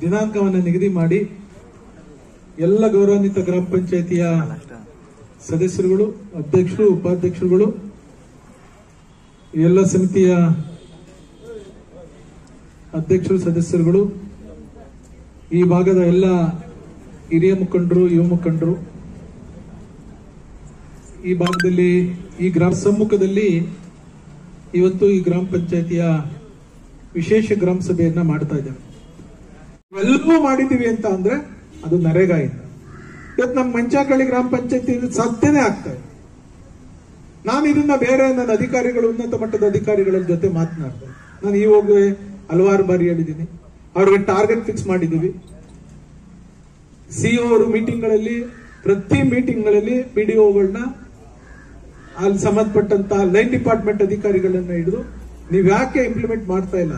ದಿನಾಂಕವನ್ನು ನಿಗದಿ ಮಾಡಿ ಎಲ್ಲ ಗೌರವಾನ್ವಿತ ಗ್ರಾಮ ಪಂಚಾಯತಿಯ ಸದಸ್ಯರುಗಳು ಅಧ್ಯಕ್ಷರು ಉಪಾಧ್ಯಕ್ಷರುಗಳು ಎಲ್ಲ ಸಮಿತಿಯ ಅಧ್ಯಕ್ಷರು ಸದಸ್ಯರುಗಳು ಈ ಭಾಗದ ಎಲ್ಲ ಹಿರಿಯ ಮುಖಂಡರು ಯುವ ಮುಖಂಡರು ಈ ಭಾಗದಲ್ಲಿ ಈ ಗ್ರಾಮ ಸಮ್ಮುಖದಲ್ಲಿ ಇವತ್ತು ಈ ಗ್ರಾಮ ಪಂಚಾಯತಿಯ ವಿಶೇಷ ಗ್ರಾಮ ಸಭೆಯನ್ನ ಮಾಡ್ತಾ ಇದ್ದೇವೆ ಎಲ್ಲವೂ ಮಾಡಿದೀವಿ ಅಂತ ಅಂದ್ರೆ ಅದು ನರೇಗಾ ಇಂದ ಇವತ್ತು ನಮ್ಮ ಮಂಚಾಕಳ್ಳಿ ಗ್ರಾಮ ಪಂಚಾಯತಿ ಸಾಧ್ಯನೇ ಆಗ್ತಾ ಇದೆ ನಾನು ಇದನ್ನ ಬೇರೆ ನನ್ನ ಅಧಿಕಾರಿಗಳು ಉನ್ನತ ಮಟ್ಟದ ಅಧಿಕಾರಿಗಳ ಜೊತೆ ಮಾತನಾಡ್ದೆ ನಾನು ಈ ಹೋಗಿ ಹಲವಾರು ಬಾರಿ ಹೇಳಿದ್ದೀನಿ ಅವ್ರಿಗೆ ಟಾರ್ಗೆಟ್ ಫಿಕ್ಸ್ ಮಾಡಿದ್ದೀವಿ ಸಿಇಒ ಅವರು ಮೀಟಿಂಗ್ಗಳಲ್ಲಿ ಪ್ರತಿ ಮೀಟಿಂಗ್ಗಳಲ್ಲಿ ಪಿ ಡಿ ಒಗಳನ್ನ ಅಲ್ಲಿ ಸಂಬಂಧಪಟ್ಟಂತ ಲೈನ್ ಡಿಪಾರ್ಟ್ಮೆಂಟ್ ಅಧಿಕಾರಿಗಳನ್ನ ಹಿಡಿದು ನೀವ್ ಯಾಕೆ ಇಂಪ್ಲಿಮೆಂಟ್ ಮಾಡ್ತಾ ಇಲ್ಲ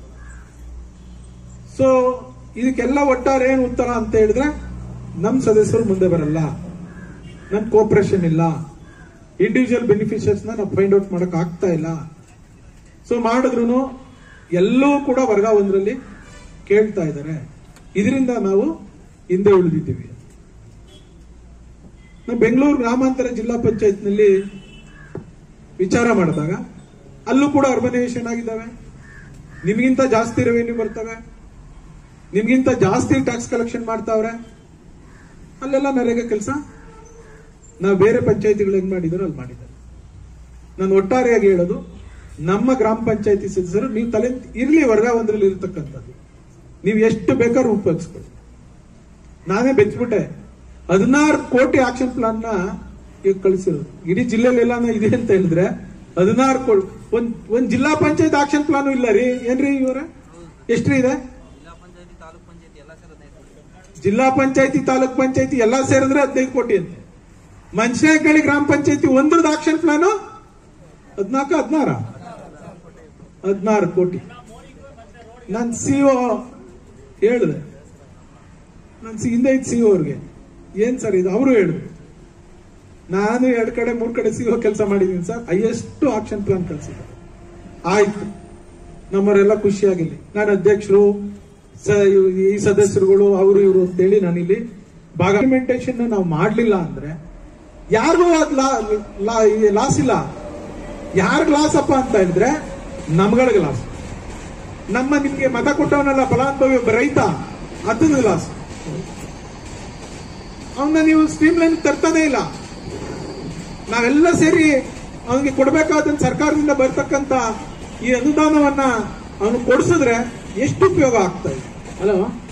ಸೊ ಇದಕ್ಕೆಲ್ಲ ಒಟ್ಟಾರೆ ಏನು ಉತ್ತರ ಅಂತ ಹೇಳಿದ್ರೆ ನಮ್ ಸದಸ್ಯರು ಮುಂದೆ ಬರಲ್ಲ ನಮ್ ಕೋಪರೇಷನ್ ಇಲ್ಲ ಇಂಡಿವಿಜುವಲ್ ಬೆನಿಫಿಷಿಯರ್ಸ್ ನಾವು ಫೈಂಡ್ ಔಟ್ ಮಾಡಕ್ ಆಗ್ತಾ ಇಲ್ಲ ಸೊ ಮಾಡಿದ್ರು ಎಲ್ಲವೂ ಕೂಡ ವರ್ಗ ಒಂದರಲ್ಲಿ ಕೇಳ್ತಾ ಇದ್ದಾರೆ ಇದರಿಂದ ನಾವು ಹಿಂದೆ ಉಳಿದಿದ್ದೀವಿ ನಾವು ಬೆಂಗಳೂರು ಗ್ರಾಮಾಂತರ ಜಿಲ್ಲಾ ಪಂಚಾಯತ್ನಲ್ಲಿ ವಿಚಾರ ಮಾಡಿದಾಗ ಅಲ್ಲೂ ಕೂಡ ಅರ್ಬನೈಸೇಷನ್ ಆಗಿದ್ದಾವೆ ನಿಮ್ಗಿಂತ ಜಾಸ್ತಿ ರೆವೆನ್ಯೂ ಬರ್ತವೆ ನಿಮ್ಗಿಂತ ಜಾಸ್ತಿ ಟ್ಯಾಕ್ಸ್ ಕಲೆಕ್ಷನ್ ಮಾಡ್ತಾವ್ರೆ ಅಲ್ಲೆಲ್ಲ ನರೇಗಾ ಕೆಲಸ ನಾವು ಬೇರೆ ಪಂಚಾಯತಿಗಳು ಹೆಂಗ್ ಮಾಡಿದಾರೋ ಅಲ್ಲಿ ಮಾಡಿದ್ದಾರೆ ನಾನು ಒಟ್ಟಾರೆಯಾಗಿ ಹೇಳೋದು ನಮ್ಮ ಗ್ರಾಮ ಪಂಚಾಯತಿ ಸದಸ್ಯರು ನೀವು ತಲೆ ಇರ್ಲಿ ವರ್ಗ ಒಂದರಲ್ಲಿ ಇರತಕ್ಕಂಥದ್ದು ನೀವು ಎಷ್ಟು ಬೇಕಾದ್ರೂ ಉಪಯೋಗಿಸ್ಕೊಳ್ಳಿ ನಾನೇ ಬೆಚ್ಬಿಟ್ಟೆ ಹದಿನಾರು ಕೋಟಿ ಆಕ್ಷನ್ ಪ್ಲಾನ್ ನ ಈಗ ಕಳಿಸಿರೋದು ಇಡೀ ಜಿಲ್ಲೆಯಲ್ಲಿ ಎಲ್ಲ ಇದೆ ಅಂತ ಹೇಳಿದ್ರೆ ಹದಿನಾರು ಕೋಟಿ ಒಂದ್ ಒಂದ್ ಜಿಲ್ಲಾ ಪಂಚಾಯತ್ ಆಕ್ಷನ್ ಪ್ಲಾನ್ ಇಲ್ಲ ರೀ ಏನ್ರಿ ಇವರ ಎಷ್ಟ್ರಿ ಇದೆ ಜಿಲ್ಲಾ ಪಂಚಾಯತಿ ತಾಲೂಕ್ ಪಂಚಾಯತಿ ಎಲ್ಲ ಸೇರಿ ಹದಿನೈದು ಕೋಟಿ ಜಿಲ್ಲಾ ಪಂಚಾಯತಿ ತಾಲೂಕ್ ಪಂಚಾಯತಿ ಎಲ್ಲಾ ಸೇರಿದ್ರೆ ಹದಿನೈದು ಕೋಟಿ ಅಂತೆ ಮಂಚನಾಯಕಳ್ಳಿ ಗ್ರಾಮ ಪಂಚಾಯತಿ ಒಂದ್ರದ್ದು ಆಕ್ಷನ್ ಪ್ಲಾನು ಹದಿನಾಲ್ಕು ಹದಿನಾರ ಹದಿನಾರು ಕೋಟಿ ನಾನು ಸಿಒ ಹೇಳಿದೆ ನಾನು ಹಿಂದೆ ಇದ್ದ ಸಿಒ ಅವ್ರಿಗೆ ಏನ್ ಸರ್ ಇದು ಅವರು ಹೇಳಿದ್ರು ನಾನು ಎರಡ್ ಕಡೆ ಮೂರ್ ಕಡೆ ಸಿಒ ಕೆಲಸ ಮಾಡಿದೀನಿ ಸರ್ ಹೈಯೆಸ್ಟ್ ಆಕ್ಷನ್ ಪ್ಲಾನ್ ಕಳಿಸಿದ್ದಾರೆ ಆಯ್ತು ನಮ್ಮವರೆಲ್ಲ ಖುಷಿಯಾಗಿಲ್ಲಿ ನಾನು ಅಧ್ಯಕ್ಷರು ಸ- ಈ ಸದಸ್ಯರುಗಳು ಅವರು ಇವರು ಅಂತೇಳಿ ನಾನಿಲ್ಲಿ ಭಾಗ ಇಂಪ್ಲಿಮೆಂಟೇಷನ್ ನಾವು ಮಾಡ್ಲಿಲ್ಲ ಅಂದ್ರೆ ಯಾರಿಗೂ ಅದ್ ಲಾಸ್ ಇಲ್ಲ ಯಾರಿಗ್ ಲಾಸ್ ಅಪ್ಪ ಅಂತ ಹೇಳಿದ್ರೆ ನಮ್ಗಳಿಗೆ ಲಾಸ್ ನಮ್ಮ ನಿಮ್ಗೆ ಮತ ಕೊಟ್ಟವನಲ್ಲ ಫಲಾನುಭವಿ ಒಬ್ಬ ರೈತ ಅದನ್ನ ಲಾಸ್ ಅವನ್ನ ನೀವು ಸ್ಟ್ರೀಮ್ ಲೈನ್ ತರ್ತಾನೆ ಇಲ್ಲ ನಾವೆಲ್ಲ ಸೇರಿ ಅವನಿಗೆ ಕೊಡಬೇಕಾದಂತ ಸರ್ಕಾರದಿಂದ ಬರ್ತಕ್ಕಂತ ಈ ಅನುದಾನವನ್ನ ಅವನು ಕೊಡಿಸಿದ್ರೆ ಎಷ್ಟು ಉಪಯೋಗ ಆಗ್ತಾ ಇದೆ ಅಲ್ಲವಾ